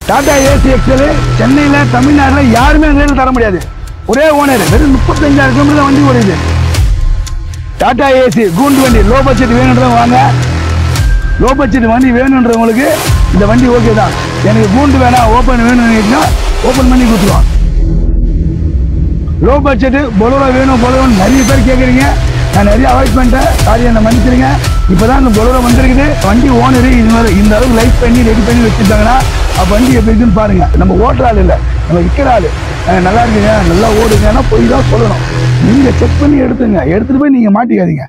Tata Ace XL சென்னையில் தமிழ்நாட்டில் யாருமே அந்த ரேட்டில் தர முடியாது ஒரே ஓனர் வெறும் முப்பத்தஞ்சாயிரம் கிலோமீட்டர் தான் வண்டி ஓடுது டாடா ஏசி கூண்டு வண்டி லோ பட்ஜெட் வேணுன்றவங்க வாங்க லோ பட்ஜெட் வண்டி வேணுன்றவங்களுக்கு இந்த வண்டி ஓகே தான் எனக்கு கூண்டு வேணாம் ஓப்பன் வேணும்னு ஓப்பன் பண்ணி கொடுத்துருவோம் லோ பட்ஜெட்டு பொலோரோ வேணும் பொலோரோன்னு நிறைய பேர் கேட்குறீங்க நான் நிறைய அவாய்ட் பண்ணிட்டேன் சாரி என்னை மன்னிச்சிருங்க இப்போ தான் இந்த பொலோரோ வந்திருக்குது வண்டி ஓனரு இது மாதிரி இந்த அளவுக்கு லைட் பண்ணி ரெடி பண்ணி வச்சுருந்தாங்கன்னா அப்போ வண்டி எப்படி இருக்குன்னு பாருங்க நம்ம ஓட்டுற ஆள் இல்லை நம்ம விற்கிற ஆள் அஹ் நல்லா இருக்குங்க நல்லா ஓடுங்கன்னா போய் தான் சொல்லணும் நீங்கள் செக் பண்ணி எடுத்துங்க எடுத்துகிட்டு போய் நீங்கள் மாட்டிக்காதீங்க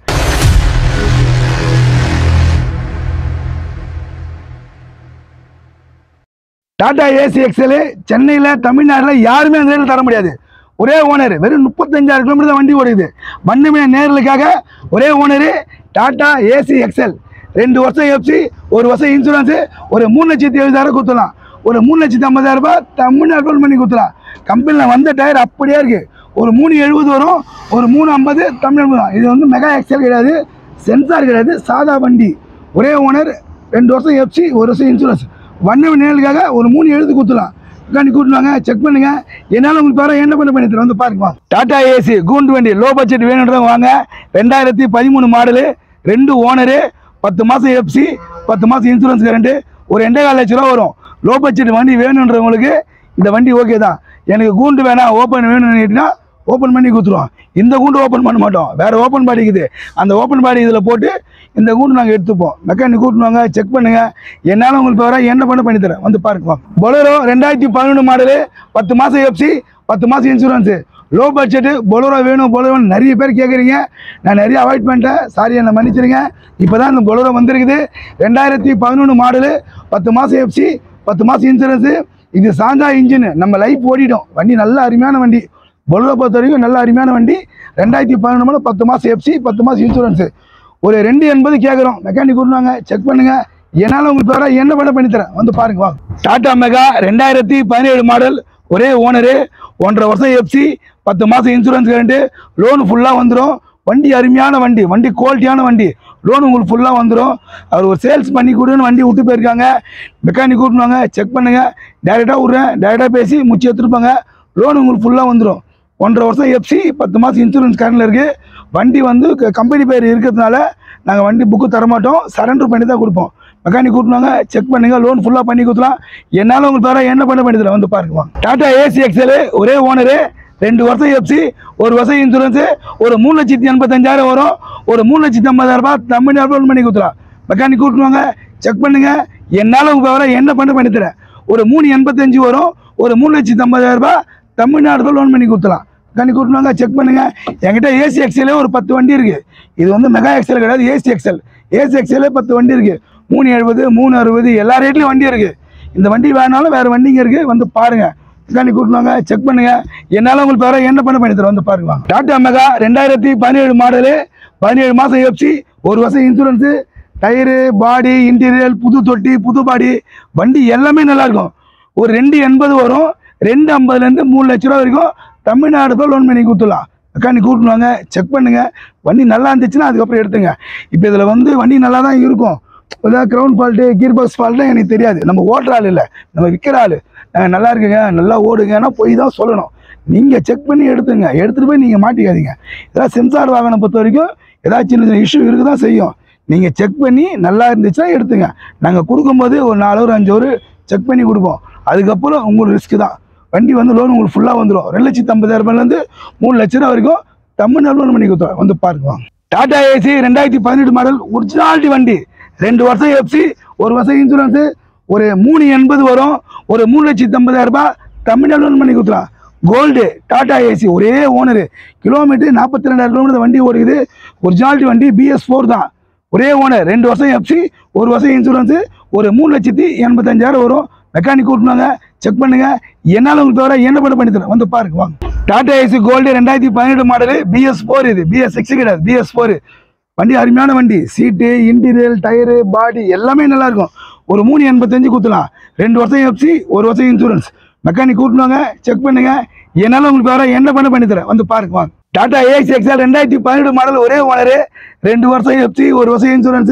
டாடா ஏசி எக்ஸல் சென்னையில் தமிழ்நாட்டில் யாருமே அந்த ரேட்டில் தர முடியாது ஒரே ஓனர் வெறும் முப்பத்தஞ்சாயிரம் கிலோமீட்டர் தான் வண்டி ஓடுது மண்ணுமே நேரலுக்காக ஒரே ஓனரு டாடா ஏசி எக்ஸல் ரெண்டு வருஷம் எஃப்சி ஒரு வருஷம் இன்சூரன்ஸு ஒரு மூணு லட்சத்தி எழுபதாயிரம் கொடுத்துலாம் ஒரு மூணு லட்சத்தி ஐம்பதாயிரம் ரூபாய் தமிழ்நாடு roll பண்ணி கொடுத்துலாம் கம்பெனியில் வந்த டயர் அப்படியே இருக்குது ஒரு மூணு எழுபது வரும் ஒரு மூணு ஐம்பது தமிழ்நாடு வரும். இது வந்து மெகா எக்ஸல் கிடையாது சென்சார் கிடையாது சாதா வண்டி ஒரே ஓனர் ரெண்டு வருஷம் எஃப்சி ஒரு வருஷம் இன்சூரன்ஸ் வண்ண நேலுக்காக ஒரு மூணு எழுத்து கொடுத்துலாம் உட்காந்து கூட்டுவாங்க செக் பண்ணுங்க என்னால் உங்களுக்கு வர என்ன பண்ண பண்ணி தரேன் வந்து பாருங்க டாடா ஏசி கூண்டு வண்டி லோ பட்ஜெட் வேணுன்றவங்க வாங்க ரெண்டாயிரத்தி பதிமூணு மாடலு ரெண்டு ஓனரு பத்து மாதம் எஃப்சி பத்து மாதம் இன்சூரன்ஸ் கரண்ட்டு ஒரு ரெண்டே கால் லட்ச ரூபா வரும் லோ பட்ஜெட் வண்டி வேணுன்றவங்களுக்கு இந்த வண்டி ஓகே தான் எனக்கு கூண்டு வேணாம் ஓப்பன் வேணும்னு கேட்டிங்கன்னா ஓப்பன் பண்ணி கொடுத்துருவோம் இந்த கூண்டு ஓப்பன் பண்ண மாட்டோம் வேற ஓப்பன் பாடி இருக்குது அந்த ஓப்பன் பாடி இதில் போட்டு இந்த கூண்டு நாங்கள் எடுத்துப்போம் மெக்கானிக் கூட்டுவாங்க செக் பண்ணுங்க என்னால் உங்களுக்கு வர என்ன பண்ண பண்ணி தரேன் வந்து பாருங்க பொலரோ ரெண்டாயிரத்தி பதினொன்று மாடலு பத்து மாதம் எஃப்சி பத்து மாதம் இன்சூரன்ஸு லோ பட்ஜெட்டு பொலரோ வேணும் பொலரோ நிறைய பேர் கேட்குறீங்க நான் நிறைய அவாய்ட் பண்ணிட்டேன் சாரி என்னை மன்னிச்சிருங்க இப்போ தான் இந்த பொலரோ வந்திருக்குது ரெண்டாயிரத்தி பதினொன்று மாடலு பத்து மாதம் எஃப்சி பத்து மாதம் இன்சூரன்ஸு இது சாந்தா இன்ஜின் நம்ம லைஃப் ஓடிடும் வண்டி நல்ல அருமையான வண்டி பொலரோ பொறுத்த வரைக்கும் நல்ல அருமையான வண்டி ரெண்டாயிரத்தி பதினொன்று மாதம் பத்து மாதம் எஃப்சி பத்து மாதம் இன்சூரன்ஸு ஒரு ரெண்டு எண்பது கேட்குறோம் மெக்கானிக் கூட்டுவாங்க செக் பண்ணுங்க என்னால் உங்களுக்கு வர என்ன பண்ண பண்ணி தரேன் வந்து பாருங்க வாங்க டாடா மெகா ரெண்டாயிரத்தி பதினேழு மாடல் ஒரே ஓனரு ஒன்றரை வருஷம் எஃப்சி பத்து மாதம் இன்சூரன்ஸ் கரண்ட்டு லோன் ஃபுல்லாக வந்துடும் வண்டி அருமையான வண்டி வண்டி குவாலிட்டியான வண்டி லோன் உங்களுக்கு ஃபுல்லாக வந்துடும் அவர் ஒரு சேல்ஸ் பண்ணி கொடுன்னு வண்டி விட்டு போயிருக்காங்க மெக்கானிக் கூட்டுவாங்க செக் பண்ணுங்க டேரெக்டாக விட்றேன் டேரெக்டாக பேசி முச்சி எடுத்துருப்பாங்க லோன் உங்களுக்கு ஃபுல்லாக வந்துடும் ஒன்றரை வருஷம் எஃப்சி பத்து மாதம் இன்சூரன்ஸ் கரண்டில் இருக்குது வண்டி வந்து கம்பெனி பேர் இருக்கிறதுனால நாங்கள் வண்டி புக்கு தரமாட்டோம் சரண்டர் பண்ணி தான் கொடுப்போம் மெக்கானிக் கூட்டினாங்க செக் பண்ணுங்க லோன் ஃபுல்லாக பண்ணி கொடுத்துலாம் என்னால் உங்களுக்கு தர என்ன பண்ண பண்ணி தரேன் வந்து பாருங்க டாடா ஏசி எக்ஸல் ஒரே ஓனரு ரெண்டு வருஷம் எஃப்சி ஒரு வருஷம் இன்சூரன்ஸு ஒரு மூணு லட்சத்தி எண்பத்தஞ்சாயிரம் வரும் ஒரு மூணு லட்சத்தி ஐம்பதாயிரம் ரூபாய் தமிழ்நாடு லோன் பண்ணி கொடுத்துலாம் மெக்கானிக் கூட்டுவாங்க செக் பண்ணுங்க என்னால் உங்களுக்கு வர என்ன பண்ண பண்ணி தரேன் ஒரு மூணு எண்பத்தஞ்சு வரும் ஒரு மூணு லட்சத்தி ஐம்பதாயிரம் ரூபாய் தமிழ்நாடு லோன் பண்ணி கொடுத்துலாம் கண்ணி கூட்டினாங்க செக் பண்ணுங்க என்கிட்ட ஏசி எக்ஸலே ஒரு பத்து வண்டி இருக்கு இது வந்து மெகா எக்ஸல் கிடையாது ஏசி எக்ஸல் ஏசி எக்ஸலே பத்து வண்டி இருக்கு மூணு எழுபது மூணு அறுபது எல்லா ரேட்லையும் வண்டி இருக்கு இந்த வண்டி வேணாலும் வேற வண்டிங்க இருக்கு வந்து பாருங்க கண்ணி கூட்டினாங்க செக் பண்ணுங்க என்னால் உங்களுக்கு வேற என்ன பண்ண பண்ணி தரேன் வந்து பாருங்க வாங்க. டாடா மெகா ரெண்டாயிரத்தி பதினேழு மாடலு பதினேழு மாதம் எஃப்சி ஒரு வருஷம் இன்சூரன்ஸு டயரு பாடி இன்டீரியர் புது தொட்டி புது பாடி வண்டி எல்லாமே நல்லா இருக்கும் ஒரு ரெண்டு எண்பது வரும் ரெண்டு ஐம்பதுலேருந்து மூணு லட்ச ரூபா வரைக்கும் தமிழ்நாடு தான் லோன் பண்ணி கொடுத்துடலாம் மெக்கானிக் கூட்டுவாங்க செக் பண்ணுங்க வண்டி நல்லா இருந்துச்சுன்னா அதுக்கப்புறம் எடுத்துங்க இப்போ இதில் வந்து வண்டி நல்லா தான் இருக்கும் ஏதாவது க்ரௌண்ட் ஃபால்ட்டு கீர் பாக்ஸ் ஃபால்ட்லாம் எனக்கு தெரியாது நம்ம ஓட்டுற ஆள் இல்லை நம்ம விற்கிற ஆள் நாங்கள் நல்லா இருக்குங்க நல்லா ஓடுங்கன்னா போய் தான் சொல்லணும் நீங்கள் செக் பண்ணி எடுத்துங்க எடுத்துகிட்டு போய் நீங்கள் மாட்டிக்காதீங்க ஏதாவது சென்சார் வாகனம் பொறுத்த வரைக்கும் ஏதாவது சின்ன சின்ன இஷ்யூ இருக்க தான் செய்யும் நீங்கள் செக் பண்ணி நல்லா இருந்துச்சுன்னா எடுத்துங்க நாங்கள் கொடுக்கும்போது ஒரு நாலு ஒரு அஞ்சு ஒரு செக் பண்ணி கொடுப்போம் அதுக்கப்புறம் உங்களுக்கு ரிஸ்க் தான் வண்டி வந்து லோன் உங்களுக்கு ஃபுல்லாக வந்துடும் ரெண்டு லட்சத்தி ஐம்பதாயிரம் ரூபாயிலேருந்து மூணு லட்ச ரூபா வரைக்கும் தமிழ்நாடு லோன் பண்ணி கொடுத்துருவோம் வந்து பாருங்க வாங்க. டாடா ஏசி ரெண்டாயிரத்தி பதினெட்டு மாடல் ஒரிஜினாலிட்டி வண்டி ரெண்டு வருஷம் எஃப்சி ஒரு வருஷம் இன்சூரன்ஸு ஒரு மூணு எண்பது வரும் ஒரு மூணு லட்சத்தி ஐம்பதாயிரம் ரூபாய் தமிழ்நாடு லோன் பண்ணி கொடுத்துலாம் கோல்டு டாடா ஏசி ஒரே ஓனரு கிலோமீட்டர் நாற்பத்தி ரெண்டாயிரம் கிலோமீட்டர் வண்டி ஓடுது ஒரிஜினாலிட்டி வண்டி பிஎஸ் ஃபோர் தான் ஒரே ஓனர் ரெண்டு வருஷம் எஃப்சி ஒரு வருஷம் இன்சூரன்ஸு ஒரு மூணு லட்சத்தி எண்பத்தஞ்சாயிரம் வரும் மெக்கானிக் கூட்டினாங்க செக் பண்ணுங்க என்னால் உங்களுக்கு தவிர என்ன பண்ண பண்ணி தரேன் வந்து பாருங்க வாங்க டாடா ஏசி கோல்டு ரெண்டாயிரத்தி பதினெட்டு மாடலு பிஎஸ் ஃபோர் இது பிஎஸ் சிக்ஸ் கிடையாது பிஎஸ் ஃபோர் வண்டி அருமையான வண்டி சீட்டு இன்டீரியர் டயரு பாடி எல்லாமே நல்லா இருக்கும் ஒரு மூணு எண்பத்தஞ்சு குத்தலாம் ரெண்டு வருஷம் எஃப்சி ஒரு வருஷம் இன்சூரன்ஸ் மெக்கானிக் கூட்டினாங்க செக் பண்ணுங்க என்னால் உங்களுக்கு வர என்ன பண்ண பண்ணி தரேன் வந்து பாருங்க வாங்க டாடா ஏஎக்ஸ் எக்ஸ்எல் ரெண்டாயிரத்தி பதினெட்டு மாடல் ஒரே ஓனரு ரெண்டு வருஷம் எஃப்சி ஒரு வருஷம் இன்சூரன்ஸு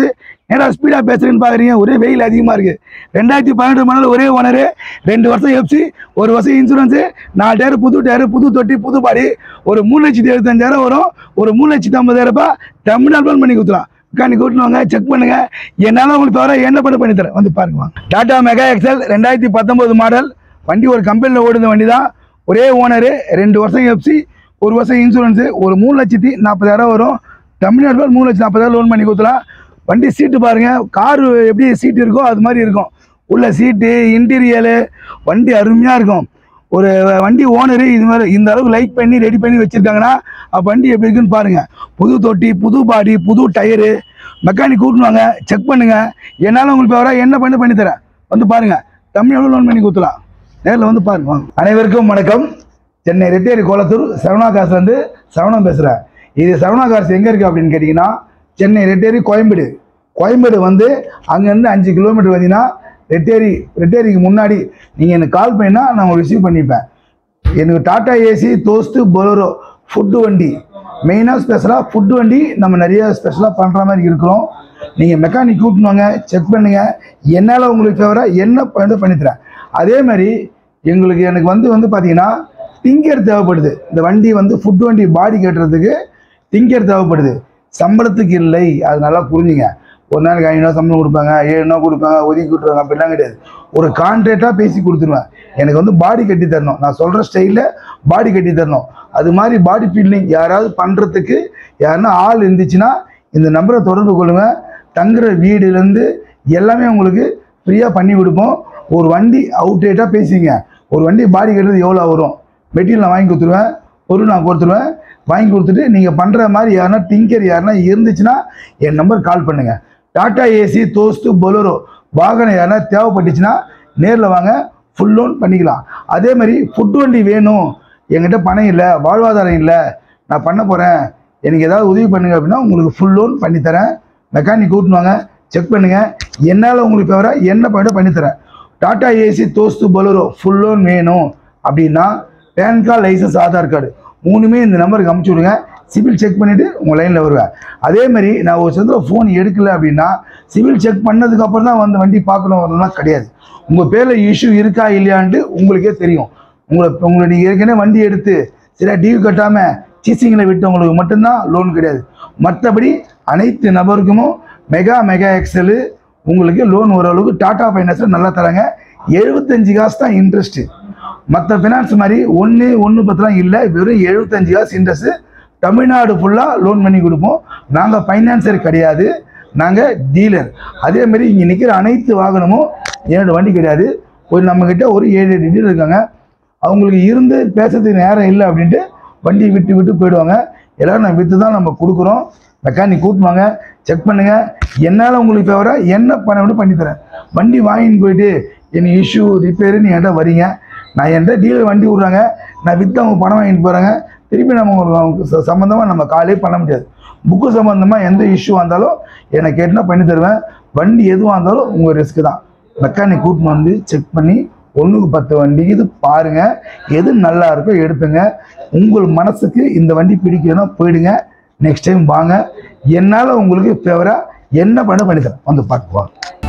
ஏன்னா ஸ்பீடாக பேசுறேன்னு பார்க்குறீங்க ஒரே வெயில் அதிகமாக இருக்குது ரெண்டாயிரத்தி பதினெட்டு மாடல் ஒரே ஓனரு ரெண்டு வருஷம் எஃப்சி ஒரு வருஷம் இன்சூரன்ஸு நாலு டயர் புது டயர் புது தொட்டி புது பாடி ஒரு மூணு லட்சத்தி எழுபத்தஞ்சாயிரம் வரும் ஒரு மூணு லட்சத்தி ஐம்பதாயிரம் ரூபாய் தமிழ்நாடு பிளான் பண்ணி கொடுத்துலாம் உட்காந்து கூட்டினுவாங்க செக் பண்ணுங்க என்னால் உங்களுக்கு தவிர என்ன பண்ண பண்ணி தரேன் வந்து பாருங்க வாங்க. டாடா மெகா எக்ஸல் ரெண்டாயிரத்தி பத்தொம்போது மாடல் வண்டி ஒரு கம்பெனியில் ஓடுன வண்டி தான் ஒரே ஓனரு ரெண்டு வருஷம் எஃப்சி ஒரு வருஷம் இன்சூரன்ஸு ஒரு மூணு லட்சத்தி நாற்பதாயிரம் வரும் தமிழ்நாடு பிளான் மூணு லட்சத்தி நாற்பதாயிரம் லோன் பண்ணி கொடுத்துலாம் வண்டி சீட்டு பாருங்க கார் எப்படி சீட் இருக்கோ அது மாதிரி இருக்கும் உள்ள சீட்டு இன்டீரியரு வண்டி அருமையாக இருக்கும் ஒரு வண்டி ஓனரு இது மாதிரி இந்த அளவுக்கு லைக் பண்ணி ரெடி பண்ணி வச்சுருக்காங்கன்னா அப்போ வண்டி எப்படி இருக்குன்னு பாருங்க புது தொட்டி புது பாடி புது டயரு மெக்கானிக் கூட்டினுவாங்க செக் பண்ணுங்க என்னால் உங்களுக்கு வர என்ன பண்ணி பண்ணி தரேன் வந்து பாருங்க தமிழ் லோன் பண்ணி கொடுத்துலாம் நேரில் வந்து பாருங்க வாங்க. அனைவருக்கும் வணக்கம் சென்னை ரெட்டேரி கோலத்தூர் சரவணா காசுலேருந்து சரவணம் பேசுகிறேன் இது சரவணா காசு எங்கே இருக்குது அப்படின்னு கேட்டிங்கன்னா சென்னை ரெட்டேரி கோயம்பேடு கோயம்பேடு வந்து அங்கேருந்து அஞ்சு கிலோமீட்டர் வந்தீங்கன்னா ரெட்டேரி ரெட்டேரிக்கு முன்னாடி நீங்கள் எனக்கு கால் பண்ணினா நான் ரிசீவ் பண்ணிப்பேன் எனக்கு டாடா ஏசி தோஸ்து பொலரோ ஃபுட்டு வண்டி மெயினாக ஸ்பெஷலாக ஃபுட்டு வண்டி நம்ம நிறைய ஸ்பெஷலாக பண்ணுற மாதிரி இருக்கிறோம் நீங்கள் மெக்கானிக் கூட்டினுவாங்க செக் பண்ணுங்கள் என்னால் உங்களுக்கு ஃபேவராக என்ன பண்ணி பண்ணித்தரேன் அதே மாதிரி எங்களுக்கு எனக்கு வந்து வந்து பார்த்தீங்கன்னா திங்கர் தேவைப்படுது இந்த வண்டி வந்து ஃபுட் வண்டி பாடி கட்டுறதுக்கு திங்கர் தேவைப்படுது சம்பளத்துக்கு இல்லை அது நல்லா புரிஞ்சுங்க ஒரு நாளைக்கு ஐநூறுவா சம்பளம் கொடுப்பாங்க ஏழுநூறு கொடுப்பாங்க ஒதுக்கி விட்டுருவாங்க அப்படிலாம் கிடையாது ஒரு கான்ட்ராக்டாக பேசி கொடுத்துருவேன் எனக்கு வந்து பாடி கட்டி தரணும் நான் சொல்கிற ஸ்டைலில் பாடி கட்டி தரணும் அது மாதிரி பாடி ஃபீல்டிங் யாராவது பண்ணுறதுக்கு யாருன்னா ஆள் இருந்துச்சுன்னா இந்த நம்பரை தொடர்பு கொள்ளுங்கள் தங்குற வீடுலேருந்து எல்லாமே உங்களுக்கு ஃப்ரீயாக பண்ணி கொடுப்போம் ஒரு வண்டி அவுட்ரேட்டாக பேசிங்க ஒரு வண்டி பாடி கட்டுறது எவ்வளோ வரும் மெட்டீரியல் நான் வாங்கி கொடுத்துருவேன் பொருள் நான் கொடுத்துருவேன் வாங்கி கொடுத்துட்டு நீங்கள் பண்ணுற மாதிரி யாருன்னா டிங்கர் யாருன்னா இருந்துச்சுன்னா என் நம்பர் கால் பண்ணுங்கள் டாடா ஏசி தோஸ்து பொலரோ வாகனம் யாருன்னா தேவைப்பட்டுச்சுன்னா நேரில் வாங்க ஃபுல் லோன் பண்ணிக்கலாம் அதே மாதிரி ஃபுட் வண்டி வேணும் என்கிட்ட பணம் இல்லை வாழ்வாதாரம் இல்லை நான் பண்ண போகிறேன் எனக்கு ஏதாவது உதவி பண்ணுங்க அப்படின்னா உங்களுக்கு ஃபுல் லோன் பண்ணித்தரேன் மெக்கானிக் கூட்டினுவாங்க செக் பண்ணுங்கள் என்னால் உங்களுக்கு தவிர என்ன பண்ணிட்டு பண்ணித்தரேன் Tata Ace Dost Bolero full loan வேணும் அப்படின்னா PAN card licence Aadhaar card மூணுமே இந்த நம்பருக்கு அமுச்சு விடுங்க சிபில் செக் பண்ணிவிட்டு உங்கள் லைனில் வருவேன் அதே மாதிரி நான் ஒரு சந்திர ஃபோன் எடுக்கல அப்படின்னா சிவில் செக் பண்ணதுக்கப்புறம் தான் வந்து வண்டி பார்க்கணும் வரணும்லாம் கிடையாது உங்கள் பேரில் இஷ்யூ இருக்கா இல்லையான்ட்டு உங்களுக்கே தெரியும் உங்களை உங்களை நீங்கள் ஏற்கனவே வண்டி எடுத்து சரியா டியூ கட்டாமல் சீசிங்கில் விட்டவங்களுக்கு மட்டும்தான் லோன் கிடையாது மற்றபடி அனைத்து நபருக்கும் மெகா மெகா எக்ஸலு உங்களுக்கு லோன் ஓரளவுக்கு டாடா ஃபைனான்ஸில் நல்லா தராங்க எழுபத்தஞ்சு காசு தான் இன்ட்ரெஸ்ட்டு மற்ற ஃபினான்ஸ் மாதிரி ஒன்று ஒன்று பத்துலாம் இல்லை வெறும் எழுபத்தஞ்சு காசு இன்ட்ரெஸ்ட்டு தமிழ்நாடு ஃபுல்லாக லோன் பண்ணி கொடுப்போம் நாங்கள் ஃபைனான்சர் கிடையாது நாங்கள் டீலர் அதே மாதிரி இங்கே நிற்கிற அனைத்து வாகனமும் என்னோட வண்டி கிடையாது ஒரு நம்மக்கிட்ட ஒரு ஏழு எட்டு டீலர் இருக்காங்க அவங்களுக்கு இருந்து பேசுறதுக்கு நேரம் இல்லை அப்படின்ட்டு வண்டி விட்டு விட்டு போயிடுவாங்க எல்லாரும் நான் விற்று தான் நம்ம கொடுக்குறோம் மெக்கானிக் கூட்டுவாங்க செக் பண்ணுங்க என்னால் உங்களுக்கு ஃபேவரா என்ன பண்ண முடியும் பண்ணித்தரேன் வண்டி வாங்கின்னு போயிட்டு என்ன இஷ்யூ ரிப்பேருன்னு என்கிட்ட வரீங்க நான் என்கிட்ட டீலர் வண்டி விட்றாங்க நான் விற்று அவங்க பணம் வாங்கிட்டு போகிறாங்க திருப்பி நம்ம சம்மந்தமாக நம்ம காலே பண்ண முடியாது புக்கு சம்மந்தமாக எந்த இஷ்யூ வந்தாலும் என்னை கேட்டுனா பண்ணி தருவேன் வண்டி எதுவாக இருந்தாலும் உங்கள் ரிஸ்க்கு தான் மெக்கானிக் கூட்டின்னு வந்து செக் பண்ணி ஒன்றுக்கு பத்து வண்டி இது பாருங்கள் எது நல்லா இருக்கோ எடுத்துங்க உங்கள் மனசுக்கு இந்த வண்டி பிடிக்கணும்னா போயிடுங்க நெக்ஸ்ட் டைம் வாங்க என்னால் உங்களுக்கு ஃபேவராக என்ன பண்ண பண்ணித்தரேன் வந்து பார்க்குவோம்